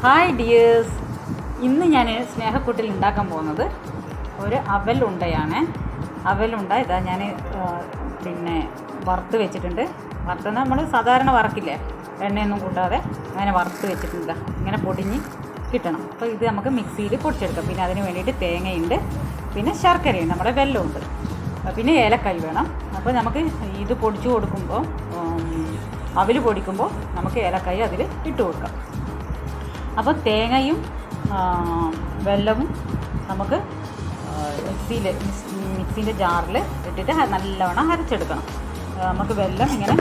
hi dears ഇന്ന് ഞാൻ സ്നേഹക്കൂട്ടിൽ ഉണ്ടാക്കാൻ പോകുന്നത് ഒരു അവലുണ്ടയാണ് അവലുണ്ട ഇതാ ഞാൻ പിന്നെ വറുത്ത് വെച്ചിട്ടുണ്ട് വറുത്ത് നമ്മൾ സാധാരണ വറക്കില്ലേ എണ്ണയൊന്നും കൂട്ടാതെ അങ്ങനെ വറുത്ത് വെച്ചിട്ടുണ്ട് ദാ ഇങ്ങനെ പൊടിഞ്ഞ് കിട്ടണം അപ്പോൾ ഇത് നമുക്ക് മിക്സിയിൽ പൊടിച്ചെടുക്കാം പിന്നെ അതിന് വേണ്ടിയിട്ട് തേങ്ങയുണ്ട് പിന്നെ ശർക്കരയുണ്ട് നമ്മുടെ വെല്ലമുണ്ട് പിന്നെ ഏലക്കായ് വേണം അപ്പോൾ നമുക്ക് ഇത് പൊടിച്ചു കൊടുക്കുമ്പോൾ അവൽ പൊടിക്കുമ്പോൾ നമുക്ക് ഏലക്കായ് അതിൽ ഇട്ട് കൊടുക്കാം അപ്പോൾ തേങ്ങയും ആ, വെല്ലവും നമുക്ക് മിക്സിയിൽ മിക്സീൻ്റെ ജാറിൽ ഇട്ടിട്ട് ഹ- നല്ലവണ്ണം അരച്ചെടുക്കണം ആ, നമുക്ക് വെല്ലം ഇങ്ങനെ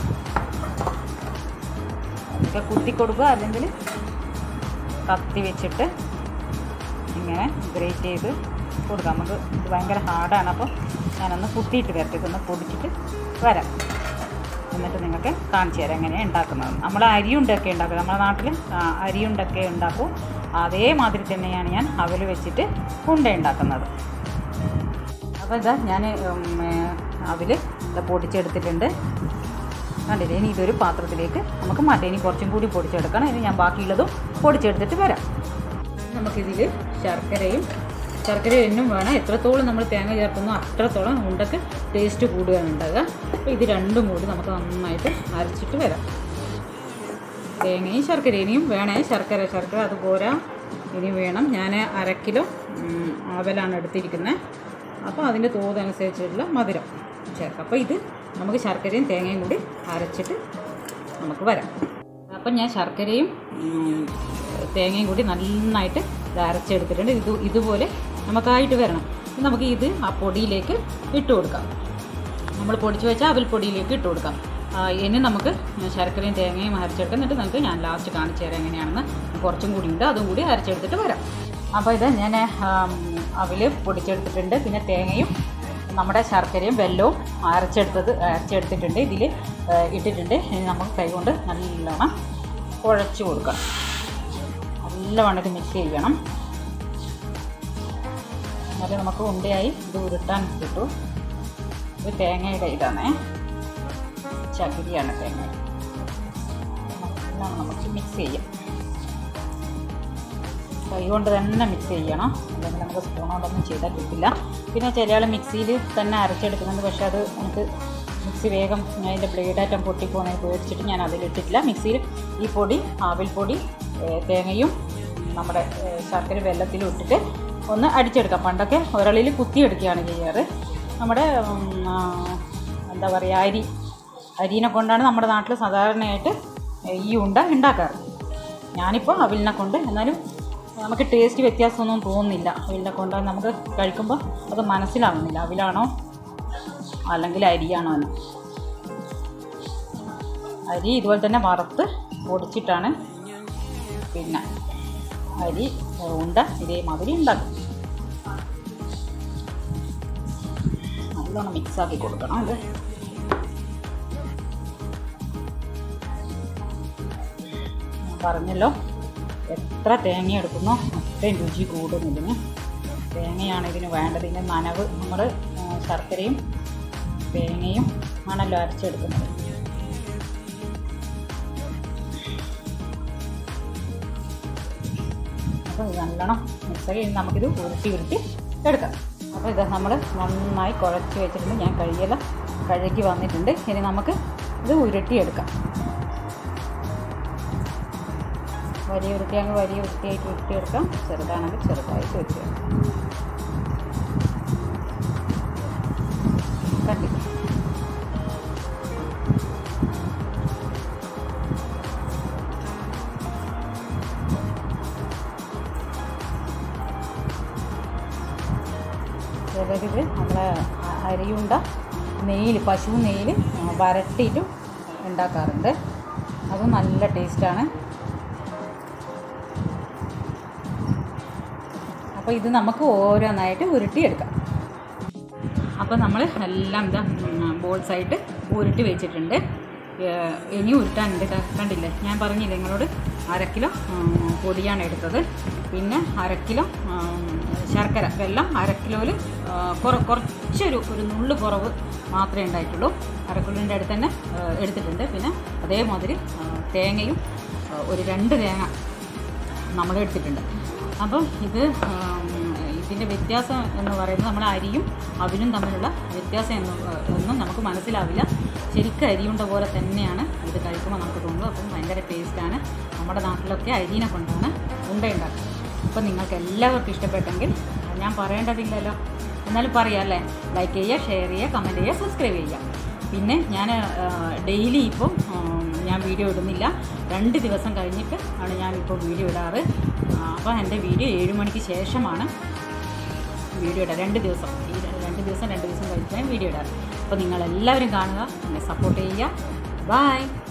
ഒക്കെ കുത്തി കൊടുക്കുക അല്ലെങ്കിൽ കത്തി വെച്ചിട്ട് ഇങ്ങനെ ഗ്രേറ്റ് ചെയ്ത് കൊടുക്കാം നമുക്ക് ഇത് ഭയങ്കര ഹാർഡാണ് അപ്പോൾ ഞാനൊന്ന് കുത്തിയിട്ട് വരട്ടെ ഇതൊന്ന് പൊടിച്ചിട്ട് വരാം എന്നിട്ട് നിങ്ങൾക്ക് കാണിച്ചു തരാം എങ്ങനെയാണ് ഉണ്ടാക്കുന്നത് നമ്മൾ അരിയുണ്ടൊക്കെ ഉണ്ടാക്കും നമ്മുടെ നാട്ടിൽ ആ, അരിയുണ്ടൊക്കെ ഉണ്ടാക്കും അതേമാതിരി തന്നെയാണ് ഞാൻ അവൽ വെച്ചിട്ട് ഉണ്ട ഉണ്ടാക്കുന്നത് അപ്പോൾ ഇതാ ഞാൻ അവൽ ഇത് പൊടിച്ചെടുത്തിട്ടുണ്ട് കണ്ടില്ലേ ഇനി ഇതൊരു പാത്രത്തിലേക്ക് നമുക്ക് മാറ്റാം ഇനി കുറച്ചും കൂടി പൊടിച്ചെടുക്കണം ഇനി ഞാൻ ബാക്കിയുള്ളതും പൊടിച്ചെടുത്തിട്ട് വരാം നമുക്കിതിൽ ശർക്കരയും ശർക്കര എന്നും വേണം എത്രത്തോളം നമ്മൾ തേങ്ങ ചേർക്കുന്നോ അത്രത്തോളം ഉണ്ടക്ക് ടേസ്റ്റ് കൂടുകയാണ് ഉണ്ടാകുക അപ്പോൾ ഇത് രണ്ടും കൂടി നമുക്ക് നന്നായിട്ട് അരച്ചിട്ട് വരാം തേങ്ങയും ശർക്കരയും വേണേ ശർക്കര ശർക്കര അത് പോരാ ഇനി വേണം ഞാൻ അര കിലോ ഉം, അവലാണ് എടുത്തിരിക്കുന്നത് അപ്പോൾ അതിൻ്റെ തോതനുസരിച്ചുള്ള മധുരം ചേർക്കാം അപ്പോൾ ഇത് നമുക്ക് ശർക്കരയും തേങ്ങയും കൂടി അരച്ചിട്ട് നമുക്ക് വരാം അപ്പം ഞാൻ ശർക്കരയും ഉം, തേങ്ങയും കൂടി നന്നായിട്ട് ഇത് അരച്ചെടുത്തിട്ടുണ്ട് ഇത് ഇതുപോലെ നമുക്കായിട്ട് വരണം ഇനി നമുക്ക് ഇത് ആ പൊടിയിലേക്ക് ഇട്ട് കൊടുക്കാം നമ്മൾ പൊടിച്ച് വെച്ചാൽ അവൽ പൊടിയിലേക്ക് ഇട്ട് കൊടുക്കാം ആ, ഇനി നമുക്ക് ശർക്കരയും തേങ്ങയും അരച്ചെടുക്കാം എന്നിട്ട് നമുക്ക് ഞാൻ ലാസ്റ്റ് കാണിച്ചു തരാം എങ്ങനെയാണെന്ന് കുറച്ചും കൂടി ഉണ്ട് അതും കൂടി അരച്ചെടുത്തിട്ട് വരാം അപ്പോൾ ഇത് ഞാൻ അവൽ പൊടിച്ചെടുത്തിട്ടുണ്ട് പിന്നെ തേങ്ങയും നമ്മുടെ ശർക്കരയും വെല്ലവും അരച്ചെടുത്തത് അരച്ചെടുത്തിട്ടുണ്ട് ഇതിൽ ഇട്ടിട്ടുണ്ട് ഇനി നമുക്ക് കൈകൊണ്ട് നല്ലോണം കുഴച്ച് കൊടുക്കണം നല്ലവണ്ണം ഇത് മിക്സ് ചെയ്യണം എന്നാലും നമുക്ക് ഉണ്ടയായി ഇത് ഉരുട്ടാൻ കിട്ടും ഇത് തേങ്ങയുടെ ഇതാണേ ചകിരിയാണ് തേങ്ങ എല്ലാം നമുക്ക് മിക്സ് ചെയ്യാം കൈ കൊണ്ട് തന്നെ മിക്സ് ചെയ്യണം അല്ലെങ്കിൽ നമുക്ക് സ്പൂൺ കൊണ്ടൊന്നും ചെയ്താൽ കിട്ടില്ല പിന്നെ ചില ആൾ മിക്സിയിൽ തന്നെ അരച്ചെടുക്കുന്നുണ്ട് പക്ഷേ അത് നമുക്ക് മിക്സി വേഗം അതിൻ്റെ ബ്ലേഡാറ്റം പൊട്ടിപ്പോകുന്നത് പേടിച്ചിട്ട് ഞാൻ അതിലിട്ടിട്ടില്ല മിക്സിയിൽ ഈ പൊടി ആവിൽ പൊടി ഏ, തേങ്ങയും നമ്മുടെ ഏ, ശർക്കര വെള്ളത്തിലും ഇട്ടിട്ട് ഒന്ന് അടിച്ചെടുക്കാം പണ്ടൊക്കെ ഒരളിൽ കുത്തിയെടുക്കുകയാണ് ചെയ്യാറ് നമ്മുടെ ഉം, ആ, എന്താ പറയുക അരി അരീനെ കൊണ്ടാണ് നമ്മുടെ നാട്ടിൽ സാധാരണയായിട്ട് ഈ ഉണ്ട ഉണ്ടാക്കാറ് ഞാനിപ്പോൾ അവിലിനെ കൊണ്ട് എന്നാലും നമുക്ക് ടേസ്റ്റ് വ്യത്യാസമൊന്നും തോന്നുന്നില്ല അവിലിനെ കൊണ്ട് നമുക്ക് കഴിക്കുമ്പോൾ അത് മനസ്സിലാവുന്നില്ല അവിലാണോ അല്ലെങ്കിൽ അരിയാണോ എന്ന് അരി ഇതുപോലെ തന്നെ വറുത്ത് പൊടിച്ചിട്ടാണ് പിന്നെ അരി ഉണ്ട ഇതേമാതിരി ഉണ്ടാക്കും നല്ലോണം മിക്സാക്കി കൊടുക്കണം അത് ഞാൻ പറഞ്ഞല്ലോ എത്ര തേങ്ങ എടുക്കുന്നോ അത്രയും രുചി കൂടും ഇതിന് തേങ്ങയാണ് ഇതിന് വേണ്ടത് ഇതിൻ്റെ നനവ് നമ്മൾ ശർക്കരയും തേങ്ങയും ആണല്ലോ അരച്ചെടുക്കുന്നത് അപ്പോൾ ഇത് നല്ലോണം മിക്സാക്കി ഇനി നമുക്കിത് ഉരുട്ടി ഉരുട്ടി എടുക്കാം അപ്പോൾ ഇത് നമ്മൾ നന്നായി കുഴച്ച് വെച്ചിട്ടുണ്ട് ഞാൻ കഴുകിയെല്ലാം കഴുകി വന്നിട്ടുണ്ട് ഇനി നമുക്ക് ഇത് ഉരുട്ടിയെടുക്കാം വലിയ ഉരുട്ടിയാണെങ്കിൽ വലിയ ഉരുട്ടിയായിട്ട് ഉരുട്ടിയെടുക്കാം ചെറുതാണെങ്കിൽ ചെറുതായിട്ട് വെക്കുക കണ്ടി ചിലരിത് നമ്മളെ അ- അരിയുണ്ട നെയ്യിൽ പശു നെയ്യിൽ വരട്ടിയിട്ടും ഉണ്ടാക്കാറുണ്ട് അതും നല്ല ടേസ്റ്റാണ് അപ്പോൾ ഇത് നമുക്ക് ഓരോന്നായിട്ട് ഉരുട്ടിയെടുക്കാം അപ്പോൾ നമ്മൾ എല്ലാം ഇതാ ബോൾസ് ആയിട്ട് ഉരുട്ടി വെച്ചിട്ടുണ്ട് ഏഹ് ഇനി ഉരുട്ടാനുണ്ട് ക- കണ്ടില്ലേ ഞാൻ പറഞ്ഞില്ലേ നിങ്ങളോട് അര കിലോ ഉം, പൊടിയാണ് എടുത്തത് പിന്നെ അര കിലോ ഉം, ശർക്കര വെള്ളം അര കിലോയിൽ കുറ കുറച്ചൊരു ഒരു നുള്ളു കുറവ് മാത്രമേ ഉണ്ടായിട്ടുള്ളൂ അര കിലോൻ്റെ അടുത്ത് തന്നെ ഏഹ് എടുത്തിട്ടുണ്ട് പിന്നെ അതേമാതിരി ആ, തേങ്ങയും ആ, ഒരു രണ്ട് തേങ്ങ നമ്മൾ എടുത്തിട്ടുണ്ട് അപ്പം ഇത് ആം, ഇതിൻ്റെ വ്യത്യാസം എന്ന് പറയുന്നത് നമ്മൾ അരിയും അവിലും തമ്മിലുള്ള വ്യത്യാസം എന്ന് ഒന്നും നമുക്ക് മനസ്സിലാവില്ല ശരിക്കും അരിയുണ്ട പോലെ തന്നെയാണ് ഇത് കഴിക്കുമ്പോൾ നമുക്ക് തോന്നുന്നത് അപ്പം ഭയങ്കര ടേസ്റ്റാണ് നമ്മുടെ നാട്ടിലൊക്കെ അരീനെ കൊണ്ടാണ് ഉണ്ടയുണ്ടാക്കുന്നത് അപ്പോൾ നിങ്ങൾക്ക് എല്ലാവർക്കും ഇഷ്ടപ്പെട്ടെങ്കിൽ ഞാൻ പറയേണ്ടതില്ലല്ലോ എന്നാലും പറയാം അല്ലേ ലൈക്ക് ചെയ്യുക ഷെയർ ചെയ്യുക കമൻറ്റ് ചെയ്യുക സബ്സ്ക്രൈബ് ചെയ്യുക പിന്നെ ഞാൻ ഡെയിലി ഇപ്പം ഉം, ഞാൻ വീഡിയോ ഇടുന്നില്ല രണ്ട് ദിവസം കഴിഞ്ഞിട്ട് ആണ് ഞാനിപ്പോൾ വീഡിയോ ഇടാറ് അപ്പോൾ എൻ്റെ വീഡിയോ ഏഴ് മണിക്ക് ശേഷമാണ് വീഡിയോ ഇടാം രണ്ട് ദിവസം ഈ രണ്ട് ദിവസം രണ്ട് ദിവസം കഴിഞ്ഞിട്ട് ഞാൻ വീഡിയോ ഇടാറ് അപ്പോൾ നിങ്ങളെല്ലാവരും കാണുക എന്നെ സപ്പോർട്ട് ചെയ്യുക ബൈ